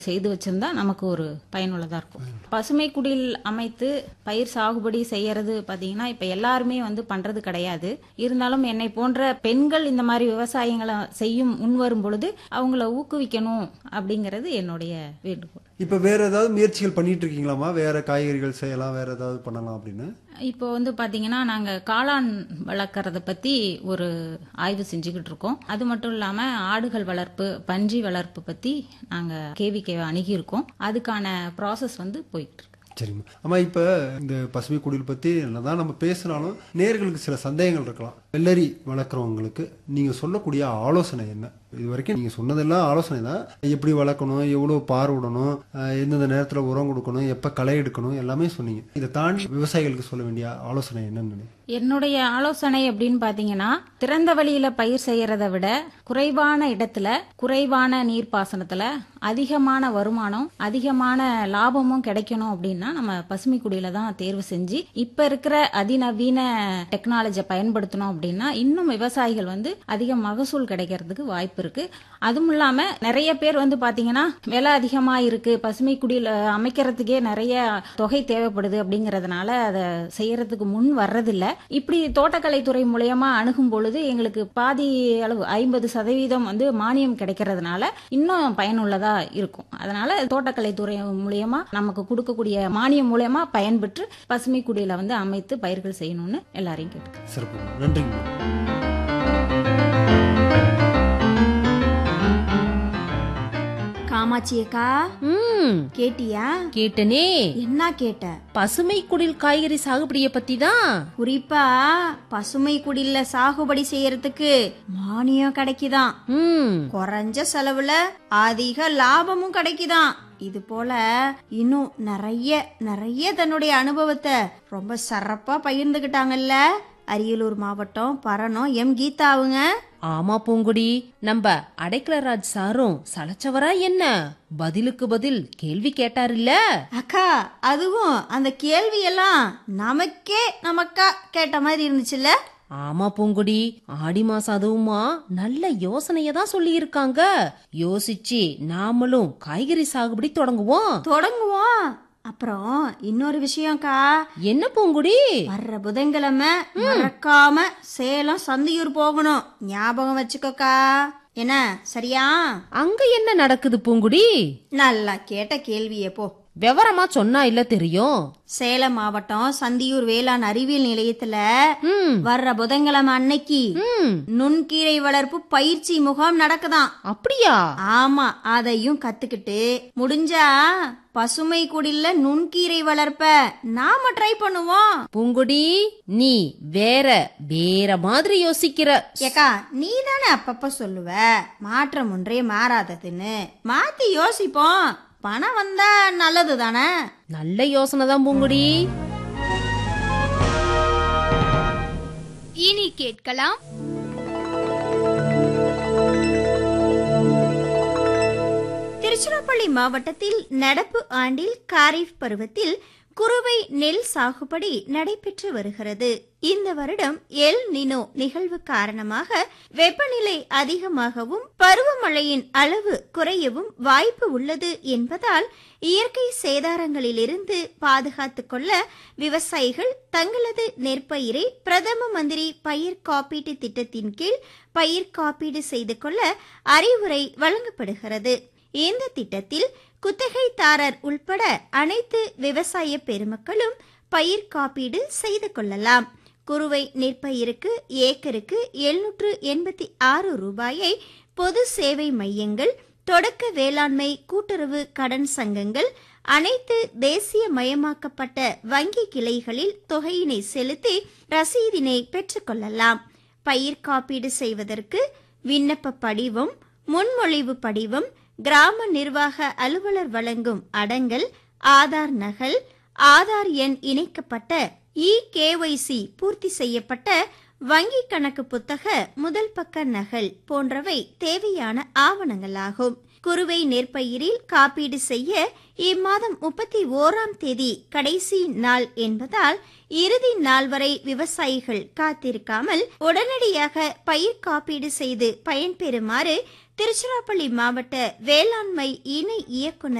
செய்து வச்சிருந்தா நமக்கு ஒரு பயனுள்ளதா இருக்கும் பசுமை குடில் அமைத்து பயிர் சாகுபடி செய்யறது பாத்தீங்கன்னா இப்ப எல்லாருமே வந்து பண்றது கிடையாது இருந்தாலும் என்னை போன்ற பெண்கள் இந்த மாதிரி விவசாயங்களை செய்யும் முன்வரும் பொழுது அவங்கள ஊக்குவிக்கணும் அப்படிங்கிறது என்னுடைய வேண்டுகோள் இப்ப வேற ஏதாவது முயற்சிகள் பண்ணிட்டு இருக்கீங்களாமா வேற காய்கறிகள் செய்யலாம் வேற ஏதாவது பண்ணலாம் அப்படின்னு இப்போ வந்து பாத்தீங்கன்னா நாங்க காளான் வளர்க்கறத பத்தி ஒரு ஆய்வு செஞ்சுக்கிட்டு இருக்கோம் அது மட்டும் இல்லாம ஆடுகள் வளர்ப்பு பன்றி வளர்ப்பு பத்தி நாங்க கேவிகேவை அணுகியிருக்கோம் அதுக்கான ப்ராசஸ் வந்து போயிட்டு இருக்கு சரிம்மா ஆமா இப்ப இந்த பசுமை குடில் பத்தி என்னதான் நம்ம பேசினாலும் நேர்களுக்கு சில சந்தேகங்கள் இருக்கலாம் வெள்ளரி வளர்க்குறவங்களுக்கு நீங்க சொல்லக்கூடிய ஆலோசனை என்ன இது வரைக்கும் நீங்க சொன்னதெல்லாம் ஆலோசனை தான் எப்படி வளர்க்கணும் எவ்வளவு பார் விடணும் அஹ் எந்தெந்த நேரத்துல உரம் கொடுக்கணும் எப்ப களை எடுக்கணும் எல்லாமே சொன்னீங்க இதை தாண்டி விவசாயிகளுக்கு சொல்ல வேண்டிய ஆலோசனை என்னன்னு என்னுடைய ஆலோசனை அப்படின்னு பாத்தீங்கன்னா திறந்த வெளியில பயிர் செய்யறதை விட குறைவான இடத்துல குறைவான நீர்ப்பாசனத்துல அதிகமான வருமானம் அதிகமான லாபமும் கிடைக்கணும் அப்படின்னா நம்ம பசுமை குடியில தான் தேர்வு செஞ்சு இப்ப இருக்கிற அதிநவீன டெக்னாலஜியை பயன்படுத்தணும் அப்படின்னா இன்னும் விவசாயிகள் வந்து அதிக மகசூல் கிடைக்கிறதுக்கு வாய்ப்பு இருக்கு அதுவும் இல்லாம நிறைய பேர் வந்து பாத்தீங்கன்னா விலை அதிகமா இருக்கு பசுமை குடியில அமைக்கிறதுக்கே நிறைய தொகை தேவைப்படுது அப்படிங்கறதுனால அதை செய்யறதுக்கு முன் வர்றதில்ல இப்படி தோட்டக்கலைத்துறை மூலியமா அணுகும் பொழுது எங்களுக்கு பாதி அளவு ஐம்பது சதவீதம் வந்து மானியம் கிடைக்கிறதுனால இன்னும் பயனுள்ளதா இருக்கும் அதனால தோட்டக்கலைத்துறை மூலியமா நமக்கு கொடுக்கக்கூடிய மானியம் மூலியமா பயன்பெற்று பசுமை குடியில வந்து அமைத்து பயிர்கள் செய்யணும்னு எல்லாரையும் கேட்டுக்கிறேன் சிறப்பு நன்றிங்க காமாட்சி அக்கா ம் கேட்டியா கேட்டனே என்ன கேட்ட பசுமை குடில் காய்கறி சாகுபடிய பத்தி தான் குறிப்பா பசுமை குடில்ல சாகுபடி செய்யறதுக்கு மானியம் கிடைக்குதாம் ம் குறைஞ்ச செலவுல அதிக லாபமும் கிடைக்குதாம் இது போல இன்னும் நிறைய நிறைய தன்னுடைய அனுபவத்தை ரொம்ப சிறப்பா பகிர்ந்துகிட்டாங்கல்ல அரியலூர் மாவட்டம் பரணம் எம் கீதாவுங்க ஆமா பூங்குடி நம்ம அடைக்கலராஜ் சாரும் சளைச்சவரா என்ன பதிலுக்கு பதில் கேள்வி கேட்டாருல்ல அக்கா அதுவும் அந்த கேள்வி எல்லாம் நமக்கே நமக்கா கேட்ட மாதிரி இருந்துச்சுல்ல ஆமா பூங்குடி ஆடி மாசம் அதுவுமா நல்ல யோசனைய தான் சொல்லி இருக்காங்க யோசிச்சு நாமளும் காய்கறி சாகுபடி தொடங்குவோம் தொடங்குவோம் அப்புறம் இன்னொரு விஷயம்க்கா என்ன பூங்குடி வர்ற புதன்கிழமை மறக்காம சேலம் சந்தியூர் போகணும் ஞாபகம் வச்சுக்கோக்கா என்ன சரியா அங்க என்ன நடக்குது பூங்குடி நல்லா கேட்ட கேள்வியே போ விவரமா சொன்னா இல்ல தெரியும் சேலம் மாவட்டம் சந்தியூர் வேளாண் அறிவியல் நிலையத்துல ம் வர்ற புதன்கிழமை அன்னைக்கு ம் நுண்கீரை வளர்ப்பு பயிற்சி முகாம் நடக்குதாம் அப்படியா ஆமா அதையும் கத்துக்கிட்டு முடிஞ்சா பசுமை குடில்ல நுண்கீரை வளர்ப்ப நாம ட்ரை பண்ணுவோம் பூங்குடி நீ வேற வேற மாதிரி யோசிக்கிற ஏக்கா நீ தானே அப்பப்ப சொல்லுவ மாற்றம் ஒன்றே மாறாததுன்னு மாத்தி யோசிப்போம் பணம் வந்தா நல்லது தானே நல்ல யோசனை தான் பூங்குடி இனி கேட்கலாம் திருச்சிராப்பள்ளி மாவட்டத்தில் நடப்பு ஆண்டில் காரிஃப் பருவத்தில் குறுவை நெல் சாகுபடி நடைபெற்று வருகிறது இந்த வருடம் எல் நினோ நிகழ்வு காரணமாக வெப்பநிலை அதிகமாகவும் பருவமழையின் அளவு குறையவும் வாய்ப்பு உள்ளது என்பதால் இயற்கை சேதாரங்களிலிருந்து பாதுகாத்துக் கொள்ள விவசாயிகள் தங்களது நெற்பயிரை பிரதம மந்திரி பயிர் காப்பீட்டு திட்டத்தின் கீழ் பயிர் காப்பீடு செய்து கொள்ள அறிவுரை வழங்கப்படுகிறது இந்த திட்டத்தில் குத்தகைதாரர் உள்பட அனைத்து விவசாய பெருமக்களும் பயிர் காப்பீடு செய்து கொள்ளலாம் குறுவை நெற்பயிருக்கு ஏக்கருக்கு எழுநூற்று எண்பத்தி ஆறு ரூபாயை பொது சேவை மையங்கள் தொடக்க வேளாண்மை கூட்டுறவு கடன் சங்கங்கள் அனைத்து தேசிய மயமாக்கப்பட்ட வங்கி கிளைகளில் தொகையினை செலுத்தி ரசீதினை பெற்றுக்கொள்ளலாம் பயிர் காப்பீடு செய்வதற்கு விண்ணப்ப படிவம் முன்மொழிவு படிவம் கிராம நிர்வாக அலுவலர் வழங்கும் அடங்கல் ஆதார் நகல் ஆதார் எண் இணைக்கப்பட்ட இ கேஒய்சி பூர்த்தி செய்யப்பட்ட வங்கி கணக்கு புத்தக முதல் பக்க நகல் போன்றவை தேவையான ஆவணங்களாகும் குறுவை நெற்பயிரில் காப்பீடு செய்ய இம்மாதம் முப்பத்தி ஓராம் தேதி கடைசி நாள் என்பதால் இறுதி நாள் வரை விவசாயிகள் காத்திருக்காமல் உடனடியாக பயிர் காப்பீடு செய்து பயன்பெறுமாறு திருச்சிராப்பள்ளி மாவட்ட வேளாண்மை இணை இயக்குனர்